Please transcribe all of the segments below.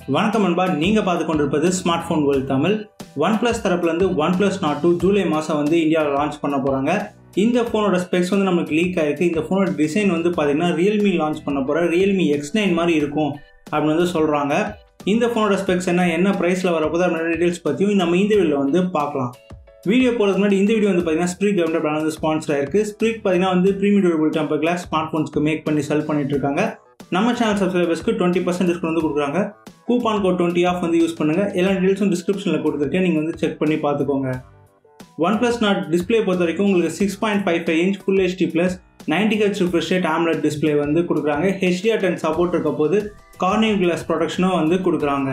வணக்கம் அன்பா நீங்கள் பார்த்து கொண்டிருப்பது smartphone world Tamil OnePlus தரப்புலேருந்து ஒன் ப்ளஸ் நாட் டூ ஜூலை மாதம் வந்து இந்தியாவில் லான்ச் பண்ண போகிறாங்க இந்த ஃபோனோட ஸ்பெக்ஸ் வந்து நமக்கு லீக் ஆயிருக்கு இந்த ஃபோனோட டிசைன் வந்து பார்த்தீங்கன்னா ரியல்மி லான்ச் பண்ண போகிற ரியல்மி எக்ஸ் நைன் மாதிரி இருக்கும் அப்படின்னு வந்து சொல்கிறாங்க இந்த ஃபோனோட ஸ்பெக்ஸ் என்ன என்ன ப்ரைஸில் வரப்போதோ அதோட டீட்டெயில்ஸ் பற்றியும் நம்ம இந்த வீடியோவில் வந்து பார்க்கலாம் வீடியோ போகிறதுக்கு முன்னாடி இந்த வீடியோ வந்து பார்த்தீங்கன்னா ஸ்ப்ரீக் கவர்மெண்ட் பிராண்ட் வந்து ஸ்பான்சர் ஆயிருக்கு ஸ்ப்ரீக் பார்த்தீங்கன்னா வந்து premium durable temper glass smart ஃபோன்ஸ்க்கு மேக் பண்ணி செல் பண்ணிட்டு இருக்காங்க நம்ம சேனல் சப்ஸ்கிரைபர்ஸ்க்கு டுவெண்ட்டி பர்சன்ட் டிஸ்கவுண்ட் வந்து கொடுக்குறாங்க கூப்பான் கோட் டுவெண்ட்டி ஆஃப் வந்து யூஸ் பண்ணுங்கள் எல்லா டீட்டெயில்ஸும் டிஸ்கிரிப்ஷனில் கொடுத்துருக்கேன் நீங்கள் வந்து செக் பண்ணி பார்த்துக்கோங்க ஒன் ப்ளஸ் நாட் டிஸ்பிளே பொறுத்த வரைக்கும் உங்களுக்கு six point five five inch full HD plus ninety H refresh rate AMOLED display வந்து கொடுக்குறாங்க ஹெச்டிஆர் டென் சப்போர்ட் இருக்க போது கார்னிங் கிளாஸ் ப்ரொடக்ஷனும் வந்து கொடுக்குறாங்க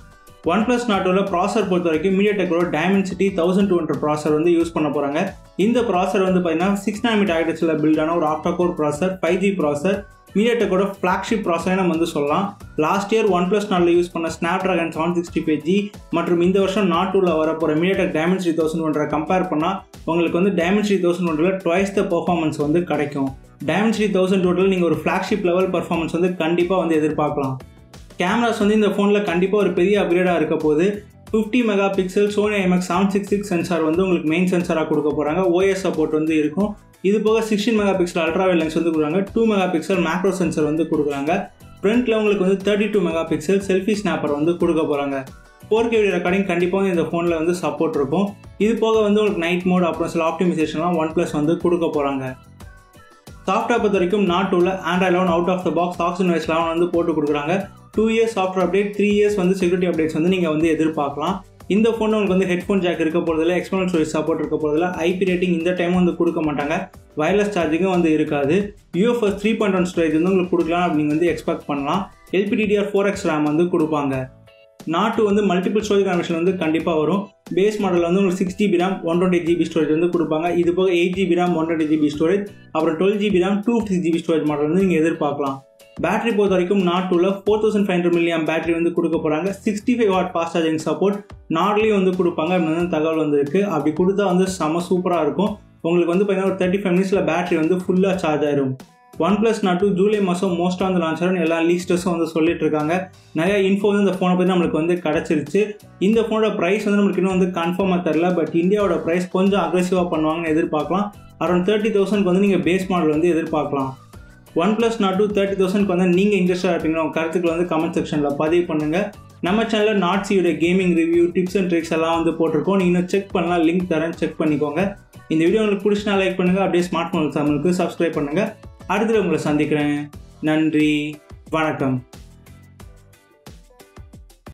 ஒன் ப்ளஸ் நாட்டோட ப்ராசர் பொறுத்த வரைக்கும் மீடியா டெக்கோட Dimensity thousand two hundred processor வந்து யூஸ் பண்ண போகிறாங்க இந்த ப்ராசர் வந்து பார்த்தீங்கன்னா சிக்ஸ் நாமிட் ஆகிடுச்சில் பில்டான ஒரு octa core processor five G processor மீடியா டெக்கோட ஃப்ளாக்ஷிப் ப்ராசரை நம்ம வந்து சொல்லலாம் லாஸ்ட் இயர் ஒன் ப்ளஸ் நாட்டில் யூஸ் பண்ண Snapdragon seven sixty five G மற்றும் இந்த வருஷம் நாட் டூவில் வரப்போகிற மீடியா டெக் டைமென்சிட்டி தௌசண்ட் ஒன்றை கம்பேர் பண்ணால் உங்களுக்கு வந்து டைமென்சிட்டி தௌசண்ட் ஒன்றில் டுவைஸ் த பர்ஃபார்மன்ஸ் வந்து கிடைக்கும் டைமென்சிட்டி தௌசண்ட் டூட்டில் நீங்கள் ஒரு ஃப்ளாக்ஷிப் லெவல் பர்ஃபார்மன்ஸ் வந்து கண்டிப்பாக வந்து எதிர்பார்க்கலாம் கேமராஸ் வந்து இந்த ஃபோனில் கண்டிப்பாக ஒரு பெரிய அப்கிரேடாக இருக்க போது fifty megapixel Sony IMX seven six six sensor வந்து உங்களுக்கு மெயின் சென்சாராக கொடுக்க போகிறாங்க ஓஎஸ் சப்போர்ட் வந்து இருக்கும் இது போக sixteen megapixel ultrawide lens வந்து கொடுக்குறாங்க two megapixel macro sensor வந்து கொடுக்குறாங்க ஃப்ரண்ட்டில் உங்களுக்கு வந்து thirty two megapixel selfie snapper வந்து கொடுக்க போகிறாங்க ஃபோர் கே ரெக்கார்டிங் கண்டிப்பாக வந்து இந்த ஃபோனில் வந்து சப்போர்ட் இருக்கும் இது போக வந்து உங்களுக்கு நைட் மோட் அப்புறம் சில ஆப்டிமைசேஷன்லாம் ஒன் ப்ளஸ் வந்து கொடுக்க போகிறாங்க சாஃப்ட்வேர் பொறுத்த வரைக்கும் நாட் டூவில் Android eleven out of the box OxygenOS eleven வந்து போட்டு கொடுக்குறாங்க two years software update three years வந்து செக்யூரிட்டி அப்டேட்ஸ் வந்து நீங்கள் வந்து எதிர்பார்க்கலாம் இந்த ஃபோன் உங்களுக்கு வந்து ஹெட்ஃபோன் ஜாக் இருக்க போகிறதில்ல எக்ஸ்டர்னல் ஸ்டோரேஜ் சப்போர்ட் இருக்க போகிறதில்ல ஐபி ரேட்டிங் இந்த டைம் வந்து கொடுக்க மாட்டாங்க வயர்லெஸ் சார்ஜிங்கும் வந்து இருக்காது UFS three point one storage வந்து உங்களுக்கு கொடுக்கலாம் அப்படின்னு வந்து எக்ஸ்பெக்ட் பண்ணலாம் எல்பிடிடிஆர் ஃபோர் எக்ஸ் ரேம் வந்து கொடுப்பாங்க நாட்டு வந்து மல்டிபிள் ஸ்டோரேஜ் கனெக்ஷன் வந்து கண்டிப்பாக வரும் பேஸ் மாடல் வந்து உங்களுக்கு six GB RAM one twenty GB storage வந்து கொடுப்பாங்க இது போக eight GB RAM one twenty GB storage அப்புறம் twelve GB RAM two fifty GB storage model வந்து நீங்கள் எதிர்பார்க்கலாம் பேட்டரி பொறுத்த வரைக்கும் நாட்டில் four thousand five hundred milliamp battery வந்து கொடுக்க போகிறாங்க sixty five watt fast charging support நாட்லேயும் வந்து கொடுப்பாங்க அப்படின்னு வந்து தகவல் வந்துருக்கு அப்படி கொடுத்தா வந்து செம சூப்பராக இருக்கும் உங்களுக்கு வந்து பார்த்தீங்கன்னா ஒரு தேர்ட்டி ஃபைவ் மினிட்ஸில் பேட்டரி வந்து ஃபுல்லாக சார்ஜ் ஆயிரும் ஒன் ப்ளஸ் நாட்டு ஜூலை மாதம் மோஸ்ட்டாக வந்து லான்ச் ஆகும் எல்லா லீஸ்டர்ஸும் வந்து சொல்லிட்டு இருக்காங்க நிறைய இன்ஃபோ வந்து இந்த ஃபோனை பற்றி நம்மளுக்கு வந்து கிடச்சிருச்சு இந்த ஃபோனோட ப்ரைஸ் வந்து நம்மளுக்கு இன்னும் வந்து கன்ஃபார்மாக தெரில பட் இந்தியாவோட ப்ரைஸ் கொஞ்சம் அக்ரெசிவாக பண்ணுவாங்கன்னு எதிர்பார்க்கலாம் அரௌண்ட் தேர்ட்டி தௌசண்ட்க்கு வந்து நீங்கள் பேஸ் மாடல் வந்து எதிர்பார்க்கலாம் OnePlus Nord two thirty தௌசண்ட்க்கு வந்து நீங்கள் இன்ட்ரெஸ்டாக இருப்பீங்களா உங்கள் கருத்துக்களை வந்து கமெண்ட் செக்ஷனில் பதிவு பண்ணுங்கள் நம்ம சேனலில் நாட்ஸியோட gaming review tips and tricks எல்லாம் வந்து போட்டிருக்கோம் நீங்கள் இன்னும் செக் பண்ணலாம் லிங்க் தரேன் செக் பண்ணிக்கோங்க இந்த வீடியோ உங்களுக்கு பிடிச்சினா லைக் பண்ணுங்கள் அப்படியே ஸ்மார்ட் ஃபோன் தமிழுக்கு சப்ஸ்கிரைப் பண்ணுங்கள் அடுத்தது உங்களை சந்திக்கிறேன் நன்றி வணக்கம்